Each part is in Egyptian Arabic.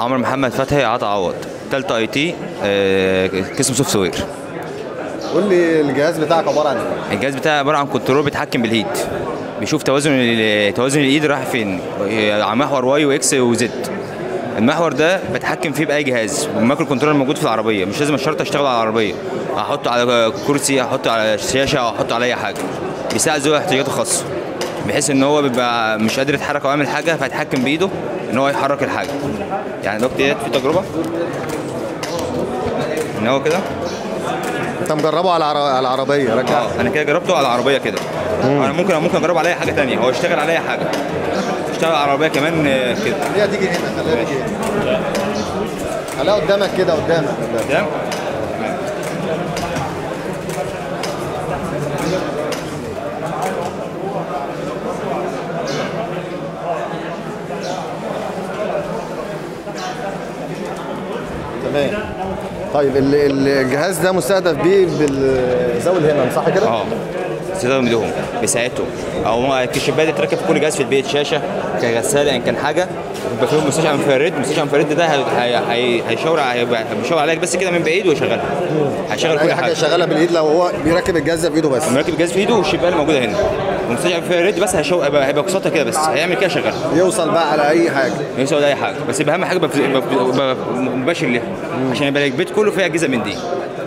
عمرو محمد فتحي عطا عوض تالتة اي تي آه، قسم سوفت وير قول لي الجهاز بتاعك عباره عن ايه الجهاز بتاعي عباره عن كنترول بيتحكم بالهيد بيشوف توازن ال- توازن الايد رايح فين آه، على محور واي واكس وزد المحور ده بتحكم فيه باي جهاز المايكرو كنترول موجود في العربيه مش لازم الشرط اشتغل على العربيه احطه على كرسي احطه على شاشه او احطه على اي حاجه بيساعد ذوي الاحتياجات الخاصه بحيث ان هو بيبقى مش قادر يتحرك او يعمل حاجه فيتحكم بايده ان هو يحرك الحاجه يعني دلوقتي في تجربه ان هو كده انت مجربه على العر- على العربيه رجع اه انا كده جربته على العربيه كده انا ممكن ممكن اجرب على اي حاجه تانية هو يشتغل على اي حاجه يشتغل على العربيه كمان آه، كده خليها تيجي هنا خليها تيجي هنا خليها قدامك كده قدامك قدامك. تمام تمام طيب ال- ال- الجهاز ده مستهدف بيه بالذوي الهمم صح كده؟ اه استخدام لهم بيساعدهم او ما الكشافات دي تركب في كل جهاز في البيت شاشه كغساله ان كان حاجه يبقى فيهم مستشعر انفراريد مستشعر انفراريد ده هي- هي- هي- هيشاور هيبقى بيشاور عليك بس كده من بعيد ويشغلها هيشغل كل اي حاجه حاجه شغاله بالايد لو هو بيركب الجهاز ده بايده بس مركب الجهاز في ايده والشباك موجوده هنا ومستشعر انفراريد بس هيشاور هيبقى هيبقى قصتها كده بس هيعمل كده شغال يوصل بقى على اي حاجه يوصل اي حاجه بس يبقى اهم حاجه يبقى- يبقى يبقى مباشر ليها عشان يبقى البيت كله فيه اجهزه من دي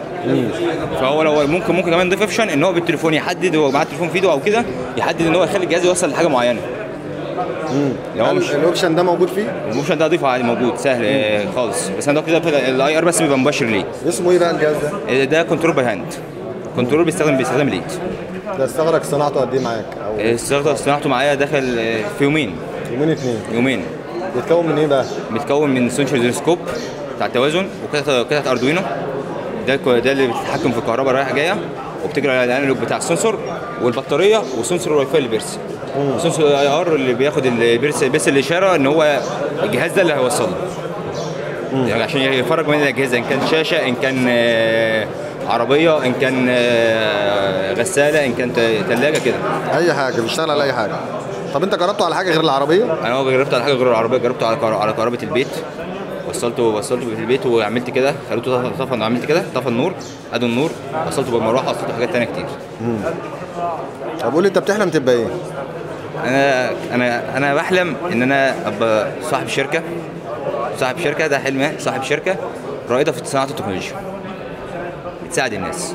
فهو لو ممكن ممكن كمان نضيف اوبشن ان هو بالتليفون يحدد هو معاه التليفون في ايده او كده يحدد ان هو يخلي الجهاز يوصل لحاجه معينه لو هو هل مش الاوبشن ده موجود فيه؟ الاوبشن ده اضيفه عادي موجود سهل آه، خالص بس انا كده الاي ار بس بيبقى مباشر ليه اسمه ايه بقى الجهاز ده؟ آه، ده كنترول باي هاند كنترول بيستخدم باستخدام الايد ده استغرق صناعته قد ايه معاك؟ او آه، استخدم صناعته معايا داخل آه، في يومين يومين اتنين يومين بيتكون من ايه بقى؟ متكون من سونشر جيروسكوب بتاع التوازن وقطعه قطعه اردوينو ده كو- ده اللي بتتحكم في الكهرباء رايحه جايه وبتجري على الانالوج بتاع السنسور والبطاريه وسنسور الواي فاي اللي بيرسل سنسور الاي ار اللي بياخد اللي بيرسل بيرسل الاشاره ان هو الجهاز ده اللي هيوصله يعني عشان يفرق بين الاجهزه ان كان شاشه ان كان آه، عربيه ان كان آه، غساله ان كان ثلاجه كده اي حاجه بيشتغل على اي حاجه طب انت جربته على حاجه غير العربيه؟ انا هو جربت على حاجه غير العربيه جربته على كهر- على كهرباء البيت وصلته وصلته في البيت وعملت كده خليته طفى- طفى عملت كده طفى النور ادوا النور وصلته بالمروحه وصلته حاجات تانية كتير طب قول لي انت بتحلم تبقى ايه؟ انا انا انا بحلم ان انا ابقى صاحب شركه صاحب شركه ده حلمي صاحب شركه رائده في صناعه التكنولوجيا بتساعد الناس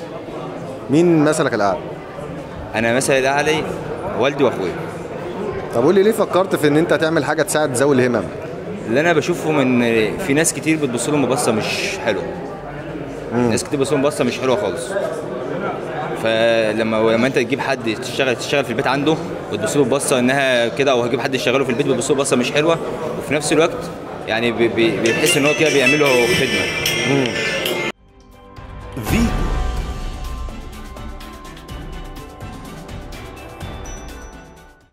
مين مثلك الاعلى؟ انا مثلا الاعلى والدي واخويا طب قول لي ليه فكرت في ان انت تعمل حاجه تساعد ذوي الهمم؟ اللي انا بشوفه من في ناس كتير بتبص لهم ببصه مش حلوه ناس كتير بتبص لهم ببصه مش حلوه خالص فلما لما انت تجيب حد تشتغل تشتغل في البيت عنده وتبص له ببصه انها كده او هجيب حد يشتغله في البيت بتبص له ببصه مش حلوه وفي نفس الوقت يعني بي- بي- بيحس ان هو كده بيعمل له خدمه في